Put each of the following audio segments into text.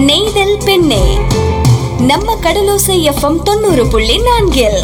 நெய்தல் பெண்ணே நம்ம கடலோசை எஃப்எம் தொண்ணூறு புள்ளி நான்கில்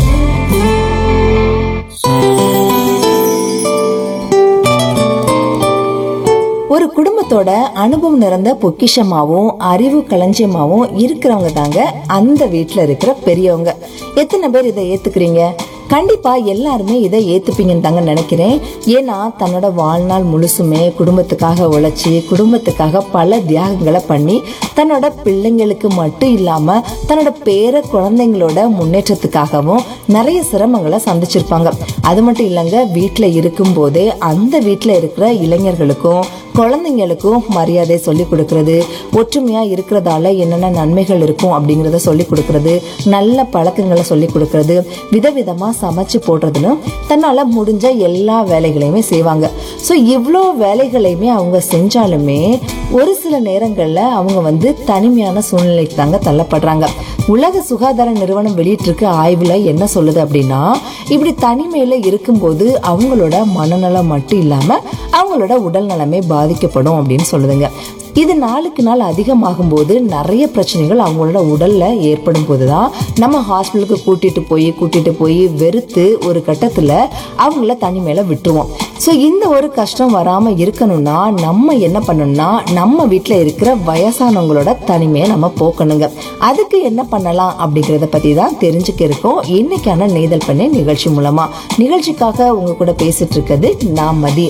ஒரு குடும்பத்தோட அனுபவம் நிறைந்த பொக்கிஷமாவும் அறிவு களஞ்சியமாவும் இருக்கிறவங்க தாங்க அந்த வீட்ல இருக்கிற பெரியவங்க எத்தனை பேர் இதை ஏத்துக்கிறீங்க கண்டிப்பா எல்லாருமே இதை ஏத்துப்பீங்கன்னு தாங்க நினைக்கிறேன் ஏன்னா தன்னோட வாழ்நாள் முழுசுமே குடும்பத்துக்காக உழைச்சி குடும்பத்துக்காக பல தியாகங்களை பண்ணி தன்னோட பிள்ளைங்களுக்கு மட்டும் இல்லாம தன்னோட பேர குழந்தைங்களோட முன்னேற்றத்துக்காகவும் நிறைய சிரமங்களை சந்திச்சிருப்பாங்க அது மட்டும் இல்லைங்க வீட்டுல இருக்கும் போதே அந்த வீட்டுல இருக்கிற இளைஞர்களுக்கும் குழந்தைங்களுக்கும் மரியாதை சொல்லி கொடுக்கறது ஒற்றுமையா இருக்கிறதால என்னென்ன நன்மைகள் இருக்கும் அப்படிங்கறத சொல்லி கொடுக்கறது நல்ல பழக்கங்களை சொல்லி கொடுக்கறது விதவிதமா சமைச்சு போடுறதுன்னு தன்னால முடிஞ்ச எல்லா வேலைகளையுமே செய்வாங்க ஸோ இவ்வளோ வேலைகளையுமே அவங்க செஞ்சாலுமே ஒரு சில நேரங்கள்ல அவங்க வந்து தனிமையான சூழ்நிலைக்கு தாங்க தள்ளப்படுறாங்க உலக சுகாதார நிறுவனம் வெளியிட்டிருக்க ஆய்வுல என்ன சொல்லுது அப்படின்னா இப்படி தனிமையில இருக்கும்போது அவங்களோட மனநலம் மட்டும் இல்லாம அவங்களோட உடல் நலமே பாதிக்கப்படும் அப்படின்னு சொல்லுதுங்க இது நாளுக்கு நாள் அதிகமாகும் போது நிறைய பிரச்சனைகள் அவங்களோட உடல்ல ஏற்படும் போதுதான் நம்ம ஹாஸ்பிட்டலுக்கு கூட்டிட்டு போய் கூட்டிட்டு போய் வெறுத்து ஒரு கட்டத்துல அவங்கள தனிமையில விட்டுருவோம் ஸோ இந்த ஒரு கஷ்டம் வராம இருக்கணும்னா நம்ம என்ன பண்ணணும்னா நம்ம வீட்டில் இருக்கிற வயசானவங்களோட தனிமையை நம்ம போக்கணுங்க அதுக்கு என்ன பண்ணலாம் அப்படிங்கிறத பத்தி தான் தெரிஞ்சுக்க இருக்கோம் இன்னைக்கான நெய்தல் பண்ணை நிகழ்ச்சி மூலமா நிகழ்ச்சிக்காக உங்க கூட பேசிட்டு இருக்கிறது நான் மதி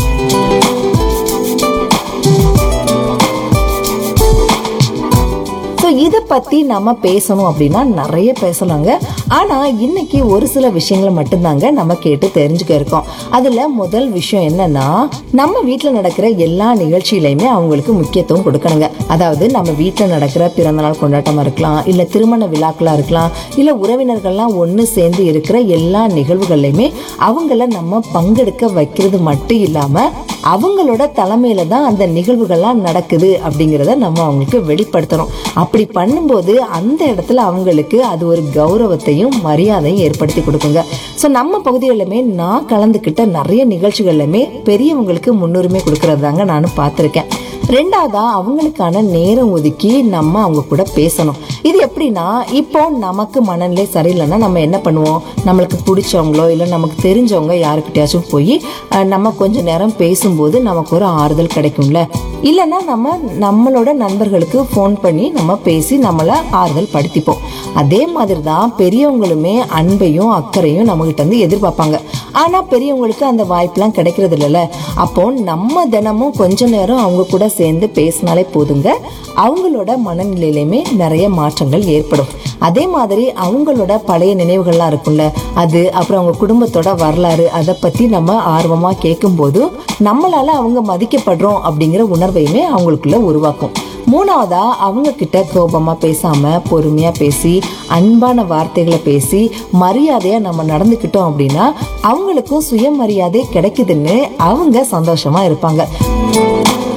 ஸோ இதை பத்தி நம்ம பேசணும் அப்படின்னா நிறைய பேசலாங்க ஆனா இன்னைக்கு ஒரு சில விஷயங்களை மட்டும்தாங்க நம்ம கேட்டு தெரிஞ்சுக்க இருக்கோம் அதுல முதல் விஷயம் என்னன்னா நம்ம வீட்டில் நடக்கிற எல்லா நிகழ்ச்சியிலையுமே அவங்களுக்கு முக்கியத்துவம் கொடுக்கணுங்க அதாவது நம்ம வீட்டில் நடக்கிற பிறந்தநாள் கொண்டாட்டமா இருக்கலாம் இல்ல திருமண விழாக்களா இருக்கலாம் இல்ல உறவினர்கள்லாம் ஒன்று சேர்ந்து இருக்கிற எல்லா நிகழ்வுகள்லையுமே அவங்கள நம்ம பங்கெடுக்க வைக்கிறது மட்டும் இல்லாம அவங்களோட தலைமையில தான் அந்த நிகழ்வுகள்லாம் நடக்குது அப்படிங்கிறத நம்ம அவங்களுக்கு வெளிப்படுத்தணும் அப்படி பண்ணும்போது அந்த இடத்துல அவங்களுக்கு அது ஒரு கௌரவத்தையும் மரியாதையும் ஏற்படுத்தி கொடுக்குங்க ஸோ நம்ம பகுதிகளிலுமே நான் கலந்துக்கிட்ட நிறைய நிகழ்ச்சிகள்லையுமே பெரியவங்களுக்கு முன்னுரிமை கொடுக்கறது தாங்க நானும் பார்த்துருக்கேன் ரெண்டாவதா அவங்களுக்கான நேரம் ஒதுக்கி நம்ம அவங்க கூட பேசணும் இது எப்படின்னா இப்போ நமக்கு மனநிலை சரியில்லைன்னா நம்ம என்ன பண்ணுவோம் நம்மளுக்கு பிடிச்சவங்களோ இல்லை நமக்கு தெரிஞ்சவங்க யாருக்கிட்டயாச்சும் போய் அஹ், நம்ம கொஞ்ச நேரம் பேசும்போது நமக்கு ஒரு ஆறுதல் கிடைக்கும்ல இல்லைன்னா நம்ம நம்மளோட நண்பர்களுக்கு ஃபோன் பண்ணி நம்ம பேசி நம்மளை ஆறுதல் படுத்திப்போம் அதே மாதிரி தான் பெரியவங்களுமே அன்பையும் அக்கறையும் நம்மகிட்ட இருந்து எதிர்பார்ப்பாங்க ஆனா பெரியவங்களுக்கு அந்த வாய்ப்பெல்லாம் கிடைக்கிறது இல்லைல்ல அப்போ நம்ம தினமும் கொஞ்ச நேரம் அவங்க கூட சேர்ந்து பேசினாலே போதுங்க அவங்களோட மனநிலையிலுமே நிறைய மாற்றங்கள் ஏற்படும் அதே மாதிரி அவங்களோட பழைய நினைவுகள்லாம் இருக்கும்ல அது அப்புறம் அவங்க குடும்பத்தோட வரலாறு அதை பத்தி நம்ம ஆர்வமா கேட்கும்போது நம்மளால அவங்க மதிக்கப்படுறோம் அப்படிங்கிற உணர்வையுமே அவங்களுக்குள்ள உருவாக்கும் மூணாவதா அவங்க கிட்ட கோபமா பேசாம பொறுமையா பேசி அன்பான வார்த்தைகளை பேசி மரியாதையா நம்ம நடந்துக்கிட்டோம் அப்படின்னா அவங்களுக்கும் சுயமரியாதை கிடைக்குதுன்னு அவங்க சந்தோஷமா இருப்பாங்க